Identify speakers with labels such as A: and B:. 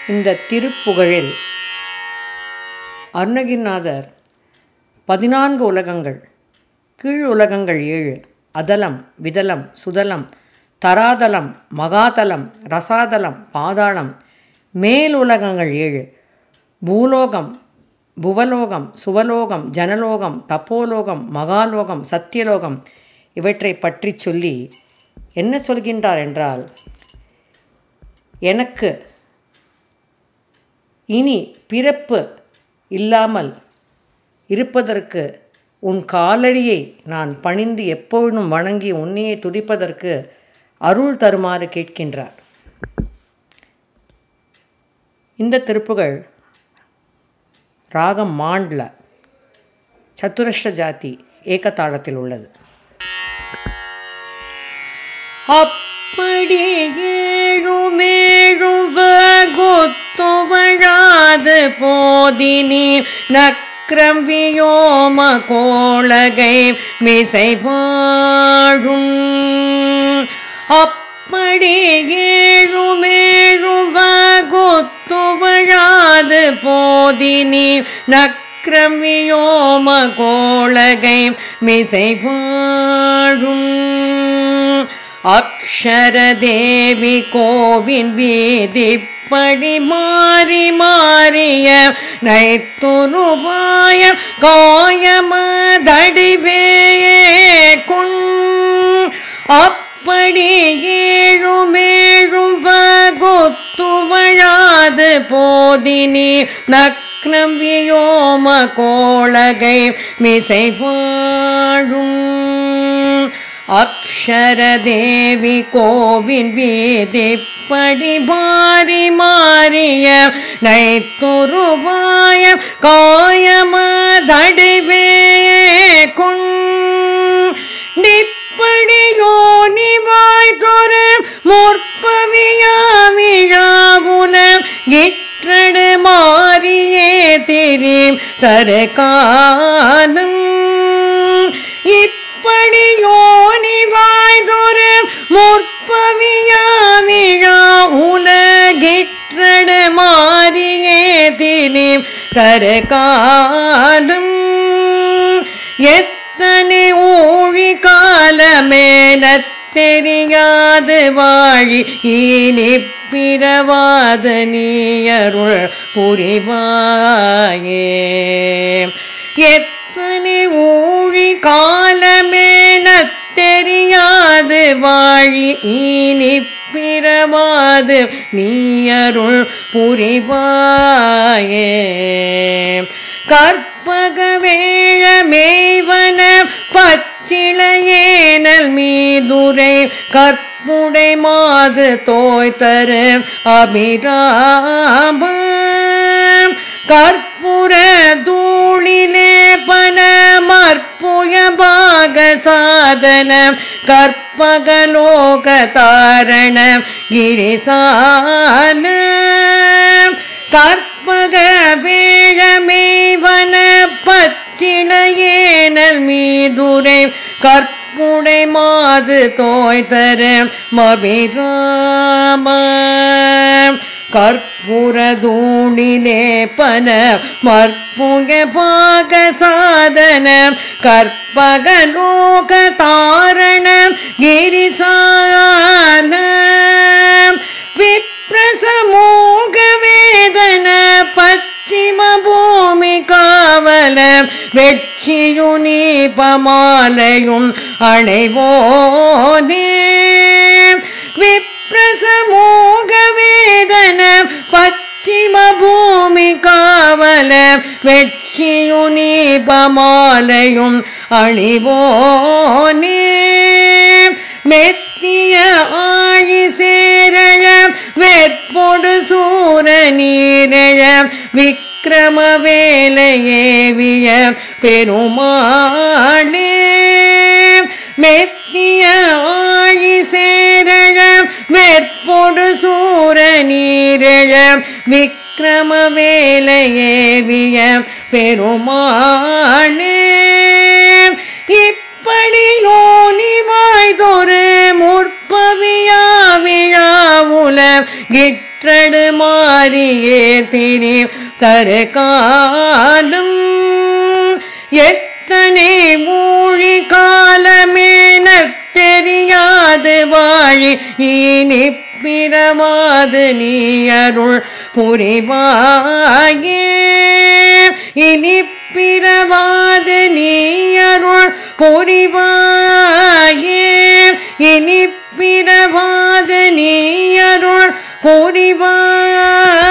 A: இந்த திருப்புகழில் அருணகிரிநாதர் பதினான்கு உலகங்கள் கீழ் உலகங்கள் ஏழு அதலம் விதலம் சுதலம் தராதலம் மகாதலம் ரசாதலம் பாதாளம் மேல் உலகங்கள் ஏழு பூலோகம் புவலோகம் சுவலோகம் ஜனலோகம் தப்போலோகம் மகாலோகம் சத்தியலோகம் இவற்றை பற்றி சொல்லி என்ன சொல்கின்றார் என்றால் எனக்கு இனி பிறப்பு இல்லாமல் இருப்பதற்கு உன் காலடியை நான் பணிந்து எப்பொழுதும் வணங்கி உன்னையே துதிப்பதற்கு அருள் தருமாறு கேட்கின்றார் இந்த திருப்புகழ் ராகம் மாண்ட்ல சத்துரஷ்ட ஜாதி ஏகதாளத்தில் உள்ளது
B: அப்படி ஏழுமேழும் கொத்துவழாது போதினி நக்ரம் வியோம கோளகை மிசை வாழும் அப்படி ஏழுமேழும் கொத்துவழாது போதினி நக்ரம் வியோம கோளகை மிசை வாழும் அக்ஷரதேவி கோவின் வீதிப்படி மாறி மாறிய நைத்துருவாய காயமதடிவேயே குண் அப்படி ஏழுமேழும் வகுத்துவழாது போதினி நக்னம் வியோம கோளகை மிசை வாழும் அக்ஷரதேவி கோவின் வீதிப்படி மாறி மாறிய நைத்துருவாய காயமதடிவே கொண்டிப்படியோனிவாய் தொரு முற்பவியாவிழாவுன கிற்றடு மாறியே திரீம் தரகாலம் இப்படியோனிவாய்தொரு முற்பவியாவிழா உலகிற்றட மாறியே திலீம் கரகாலம் எத்தனை ஊழி காலமேன தெரியாது வாழி இனி பிறவாத நீயருள் புரிவாயே எத்தனை ஊழி காலமேன தெரியாது வாழி இனி பிறவாது நீயருள் புரிவாயே கற்பக வேழ மேய்வன பச்சிளையேனல் மீதுரை கற்புடை மாது தோய் தரு அபிராம கற்புர தூளிலே பனமற்புய பாக சாதன கற்பகலோக தாரண கிரிசான கற்பக வேழமேவன பச்சிளையேனல் மீதுரை கற்புடை மாது தோய் தர மபிராம கற்பூரதூணிலே பன மற்புய பாக சாதன கற்பகலோக தாரண கிரிசான விப்ரசமோக வேதன பச்சிம பூமி காவல வெட்சியுனி பமாலையும் அணைவோனே விப்ரசமோக வேதன பச்சிம பூமி காவல வெட்சியுனி பமாலையும் அணிவோனே மெத்திய ஆழி சேரழ வெற்பொடு சூர நீரழ விக்கிரம வேலையேவிய பெருமாளே மெத்திய ஆழி சேரழ வெற்பொடு சூர நீரழ விக்கிரம வேலையேவிய பெருமாளே இப்படி யோனிவாய்தொரு முற்பவியா விழாவுல கிட்ட தற்றடு மாறியே திரி தரு காலும் எத்தனை மூழி காலமேன தெரியாது வாழி இனி பிறவாது நீ அருள் புரிவாயே இனி பிறவாது நீ அருள் புரிவாயே இனி பிறவாது நீ அருள் புரிவாயே